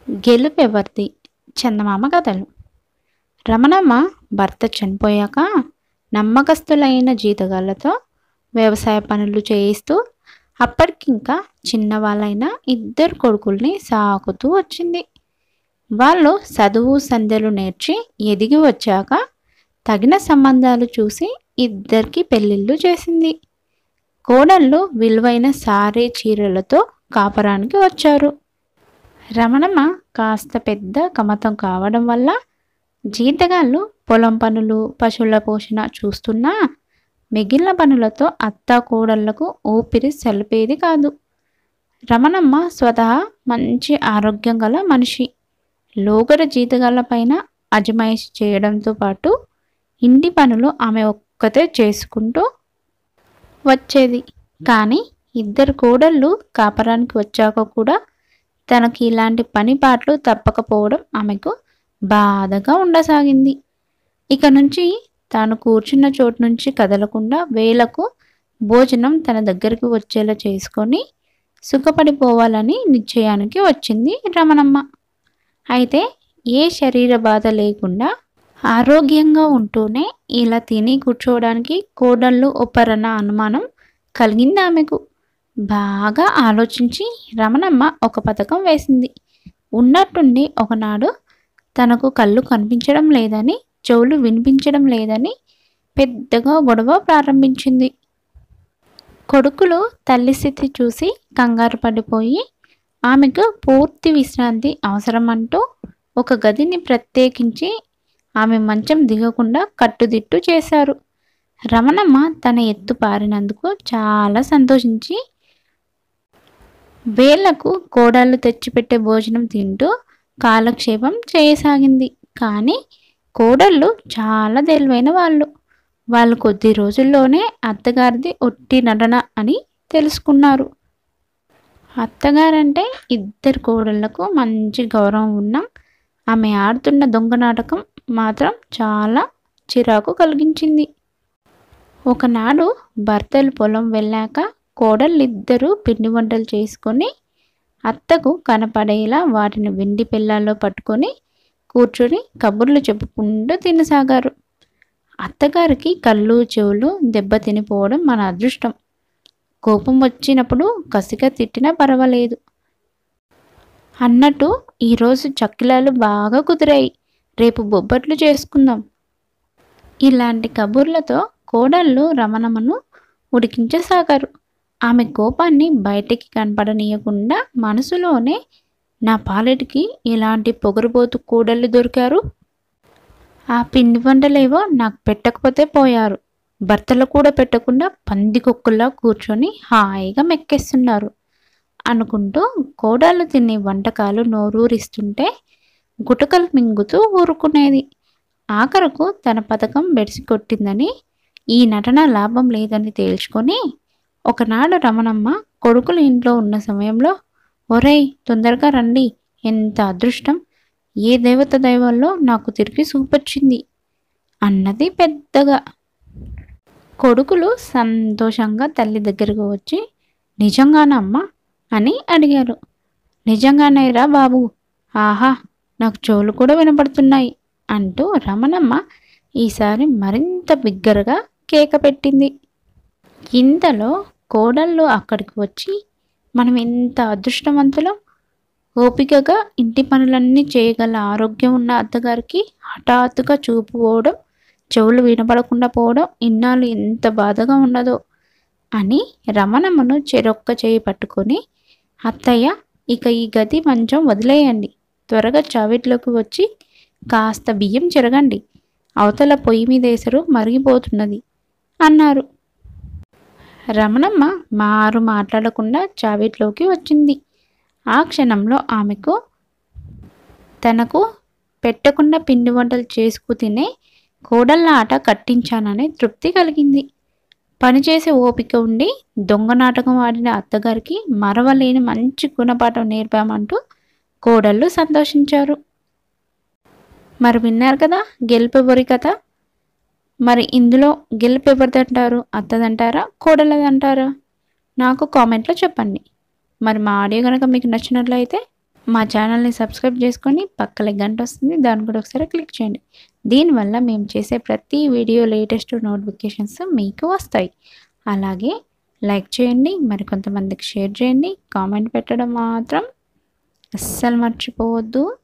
గెలుపెవరిది చందమామ కథలు రమణమ్మ భర్త చనిపోయాక నమ్మకస్తులైన జీతగాళ్లతో వ్యవసాయ పనులు చేయిస్తూ అప్పటికింకా చిన్నవాళ్ళైన ఇద్దరు కొడుకుల్ని సాకుతూ వచ్చింది వాళ్ళు చదువు సంధ్యలు నేర్చి ఎదిగి వచ్చాక తగిన సంబంధాలు చూసి ఇద్దరికి పెళ్ళిళ్ళు చేసింది కోడళ్ళు విలువైన సారే చీరలతో కాపరానికి వచ్చారు రమణమ్మ కాస్త పెద్ద కమతం కావడం వల్ల జీతగాళ్ళు పొలం పనులు పశువుల పోషణ చూస్తున్నా మిగిలిన పనులతో అత్త కోడళ్లకు ఊపిరి సలిపేది కాదు రమణమ్మ స్వతహా మంచి ఆరోగ్యం గల మనిషి లోగడ జీతగాళ్ళ పైన అజమాయిషి చేయడంతో పాటు ఇంటి పనులు ఆమె ఒక్కతే చేసుకుంటూ వచ్చేది కానీ ఇద్దరు కోడళ్ళు కాపరానికి వచ్చాక కూడా తనకి ఇలాంటి పని పాటలు తప్పకపోవడం ఆమెకు బాధగా ఉండసాగింది ఇక నుంచి తాను కూర్చున్న చోటు నుంచి కదలకుండా వేలకు భోజనం తన దగ్గరికి వచ్చేలా చేసుకొని సుఖపడిపోవాలని నిశ్చయానికి వచ్చింది రమణమ్మ అయితే ఏ శరీర బాధ లేకుండా ఆరోగ్యంగా ఉంటూనే ఇలా తిని కూర్చోవడానికి కోడళ్ళు ఒప్పరన్న అనుమానం కలిగింది ఆమెకు బాగా ఆలోచించి రమణమ్మ ఒక పథకం వేసింది ఉన్నట్టుండి ఒకనాడు తనకు కళ్ళు కనిపించడం లేదని చెవులు వినిపించడం లేదని పెద్దగా గొడవ ప్రారంభించింది కొడుకులు తల్లి స్థితి చూసి కంగారు పడిపోయి ఆమెకు పూర్తి విశ్రాంతి అవసరమంటూ ఒక గదిని ప్రత్యేకించి ఆమె మంచం దిగకుండా కట్టుదిట్టు చేశారు రమణమ్మ తన ఎత్తు పారినందుకు చాలా సంతోషించి వేళ్లకు కోడళ్ళు తెచ్చిపెట్టే భోజనం తింటూ కాలక్షేపం చేయసాగింది కానీ కోడళ్ళు చాలా తెలివైన వాళ్ళు వాళ్ళు కొద్ది రోజుల్లోనే అత్తగారిది ఒట్టి నటన అని తెలుసుకున్నారు అత్తగారంటే ఇద్దరు కోడళ్లకు మంచి గౌరవం ఉన్న ఆమె ఆడుతున్న దొంగ నాటకం మాత్రం చాలా చిరాకు కలిగించింది ఒకనాడు భర్తలు పొలం వెళ్ళాక కోడళ్ళిద్దరూ పిండి వంటలు చేసుకొని అత్తకు కనపడేలా వాటిని వెండి పిల్లల్లో పట్టుకొని కూర్చొని కబుర్లు చెప్పుకుంటూ తినసాగారు అత్తగారికి కళ్ళు చెవులు దెబ్బ తినిపోవడం మన అదృష్టం కోపం వచ్చినప్పుడు కసిగా తిట్టినా పర్వాలేదు అన్నట్టు ఈరోజు చక్కిలాలు బాగా కుదిరాయి రేపు బొబ్బట్లు చేసుకుందాం ఇలాంటి కబుర్లతో కోడళ్ళు రమణమ్మను ఉడికించసాగారు ఆమె కోపాన్ని బయటికి కనపడనీయకుండా మనసులోనే నా పాలెటికి ఇలాంటి పొగరుబోతు కూడళ్ళు దొరికారు ఆ పిండి వంటలేవో నాకు పెట్టకపోతే పోయారు భర్తలు కూడా పెట్టకుండా పందికొక్కుల్లా కూర్చొని హాయిగా మెక్కేస్తున్నారు అనుకుంటూ కోడళ్ళు తినే వంటకాలు నోరూరిస్తుంటే గుటకలు మింగుతూ ఊరుకునేది ఆఖరకు తన పథకం బెడిసి కొట్టిందని ఈ నటన లాభం లేదని తేల్చుకొని ఒకనాడు రమణమ్మ కొడుకులు ఇంట్లో ఉన్న సమయంలో ఒరేయ్ తొందరగా రండి ఎంత అదృష్టం ఏ దేవత దైవాల్లో నాకు తిరిగి చూపొచ్చింది అన్నది పెద్దగా కొడుకులు సంతోషంగా తల్లి దగ్గరకు వచ్చి నిజంగానమ్మా అని అడిగారు నిజంగానేరా బాబు ఆహా నాకు చెవులు కూడా వినపడుతున్నాయి అంటూ రమణమ్మ ఈసారి మరింత బిగ్గరగా కేక పెట్టింది ఇంతలో కోడళ్ళు అక్కడికి వచ్చి మనం ఎంత అదృష్టవంతులం ఓపికగా ఇంటి పనులన్నీ చేయగల ఆరోగ్యం ఉన్న అత్తగారికి హఠాత్తుగా చూపు పోవడం చెవులు వినపడకుండా పోవడం ఇన్నాళ్ళు ఎంత బాధగా ఉన్నదో అని రమణమ్మను చెరొక్క చేయి పట్టుకొని అత్తయ్య ఇక ఈ గది మంచం వదిలేయండి త్వరగా చావిట్లోకి వచ్చి కాస్త బియ్యం చెరగండి అవతల పొయ్యి మీద వేసరు మరిగిపోతున్నది అన్నారు రమణమ్మ మారు మాట్లాడకుండా చావిట్లోకి వచ్చింది ఆ క్షణంలో ఆమెకు తనకు పెట్టకుండా పిండి వంటలు చేసుకు తినే కోడళ్ళ ఆట కట్టించాననే తృప్తి కలిగింది పనిచేసే ఓపిక ఉండి దొంగ నాటకం ఆడిన అత్తగారికి మరవలేని మంచి గుణపాఠం నేర్పామంటూ కోడళ్ళు సంతోషించారు మరి విన్నారు కదా గెలుపెవరి కథ మరి ఇందులో గెలుపు ఎవరిదంటారు అత్తదంటారా కోడలదంటారా నాకు కామెంట్లో చెప్పండి మరి మా ఆడియో కనుక మీకు నచ్చినట్లయితే మా ఛానల్ని సబ్స్క్రైబ్ చేసుకొని పక్కన గంట వస్తుంది దాన్ని కూడా ఒకసారి క్లిక్ చేయండి దీనివల్ల మేము చేసే ప్రతి వీడియో లేటెస్ట్ నోటిఫికేషన్స్ మీకు వస్తాయి అలాగే లైక్ చేయండి మరి కొంతమందికి షేర్ చేయండి కామెంట్ పెట్టడం మాత్రం అస్సలు మర్చిపోవద్దు